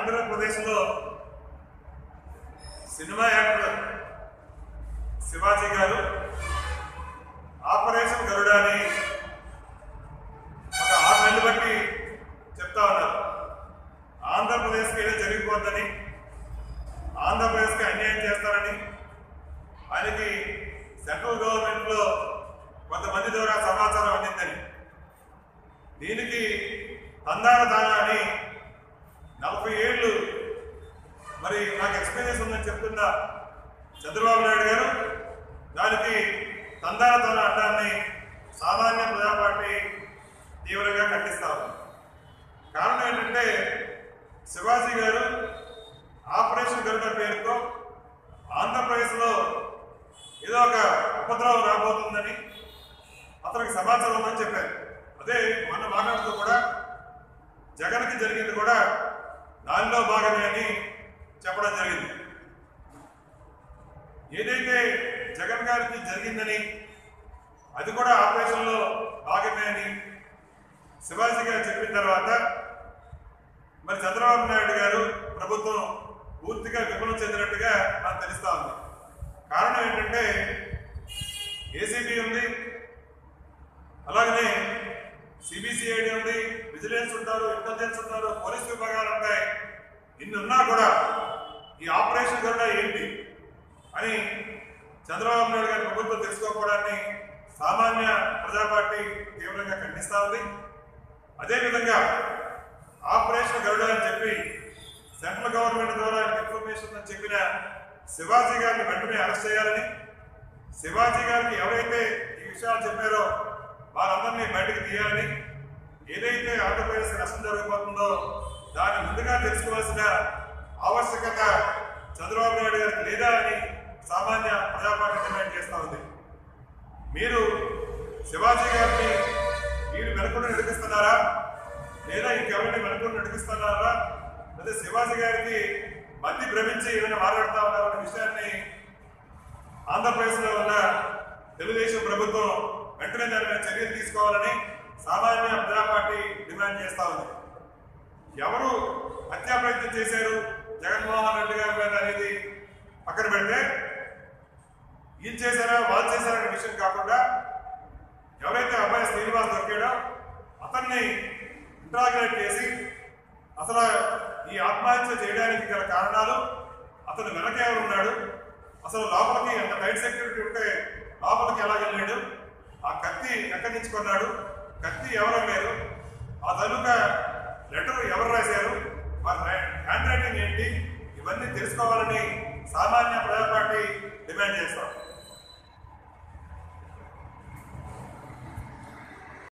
ఆంధ్రప్రదేశ్లో cinema actor Shivaji గారు operation గరుడ అని ఒక ఆరు నెలలు బట్టి చెప్తా ఉన్నారు ఆంధ్రప్రదేశ్కి ఏదో జరిగిపోద్దని ఆంధ్రప్రదేశ్కి అన్యాయం చేస్తారని ఆయనకి సెంట్రల్ గవర్నమెంట్ లో కొంతమంది ద్వారా సమాచారం అందిందని దీనికి తందాన దానా అని నలభై ఏళ్ళు మరి నాకు ఎక్స్పీరియన్స్ ఉందని చెప్తున్న చంద్రబాబు నాయుడు గారు దానికి తందాన దానా అడ్డాన్ని సామాన్య ప్రజా పార్టీ తీవ్రంగా ఖండిస్తా ఉంది కారణం ఏంటంటే శివాజీ గారు ఆపరేషన్ గరుడ పేరుతో ఆంధ్రప్రదేశ్లో ఏదో ఒక ఉపద్రవం రాబోతుందని అతనికి సమాచారం ఉందని చెప్పారు అదే మొన్న మాట్లాడుతూ కూడా జగన్కి జరిగింది కూడా దానిలో భాగమే అని చెప్పడం జరిగింది ఏదైతే జగన్ గారికి జరిగిందని అది కూడా ఆపరేషన్లో భాగమే అని శివాజీ గారు చెప్పిన తర్వాత మరి చంద్రబాబు నాయుడు గారు ప్రభుత్వం పూర్తిగా విఫలం చెందినట్టుగా మనకు తెలుస్తా ఉంది కారణం ఏంటంటే ఏసీబీ ఉంది అలాగనే సిబిసిఐడి ఉంది విజిలెన్స్ ఉంటారు ఇంటెలిజెన్స్ ఉంటారు పోలీస్ విభాగాలు ఉంటాయి ఇన్ని ఉన్నా కూడా ఈ ఆపరేషన్ కూడా ఏంటి అని చంద్రబాబు నాయుడు గారి ప్రభుత్వం తెలుసుకోకపోవడాన్ని సామాన్య ప్రజా పార్టీ తీవ్రంగా ఖండిస్తా ఉంది అదేవిధంగా ఆపరేషన్ గరుడ అని చెప్పి సెంట్రల్ గవర్నమెంట్ ద్వారా ఆయనకు ఇన్ఫర్మేషన్ అని చెప్పిన శివాజీ గారిని వెంటనే అరెస్ట్ చేయాలని శివాజీ గారికి ఎవరైతే ఈ విషయాలు చెప్పారో వారందరినీ బయటకు తీయాలని ఏదైతే ఆంధ్రప్రదేశ్ నష్టం జరగబోతుందో దాన్ని ముందుగా తెలుసుకోవాల్సిన ఆవశ్యకత చంద్రబాబు నాయుడు గారికి లేదా అని సామాన్య ప్రజాపార్టీ డిమాండ్ చేస్తా ఉంది మీరు శివాజీ గారిని మీరు వెనకుండా నడిపిస్తున్నారా లేదా ఇంకెవరిని వెనకుండా నడిపిస్తున్నారా లేదా శివాజీ గారికి మధ్య భ్రమించి ఏమైనా మాట్లాడుతా ఉన్నారన్న విషయాన్ని ఆంధ్రప్రదేశ్లో ఉన్న తెలుగుదేశం ప్రభుత్వం వెంటనే దాని మీద చర్యలు తీసుకోవాలని సామాన్య ప్రజా పార్టీ డిమాండ్ చేస్తా ఉంది ఎవరు హత్యా ప్రయత్నం చేశారు జగన్మోహన్ రెడ్డి గారి మీద అనేది పక్కన పెడితే ఈయన చేశారా వాళ్ళు చేశారా అనే విషయం కాకుండా ఎవరైతే అబ్బాయి శ్రీనివాస్ దొరికాడో అతన్ని ఇంట్రాగ్రేట్ చేసి అసలు ఈ ఆత్మహత్య చేయడానికి గల కారణాలు అతను వెనక ఎవరు ఉన్నాడు అసలు లోపలికి అంత టైట్ సెక్యూరిటీ ఉంటే లోపలికి ఎలా వెళ్ళాడు ఆ కత్తి ఎక్కడి నుంచి కొన్నాడు కత్తి ఎవరు అమ్మారు ఆ తాలూకా లెటర్ ఎవరు రాశారు వారి హ్యాండ్ రైటింగ్ ఏంటి ఇవన్నీ తెలుసుకోవాలని సామాన్య ప్రజా పార్టీ డిమాండ్ చేస్తాం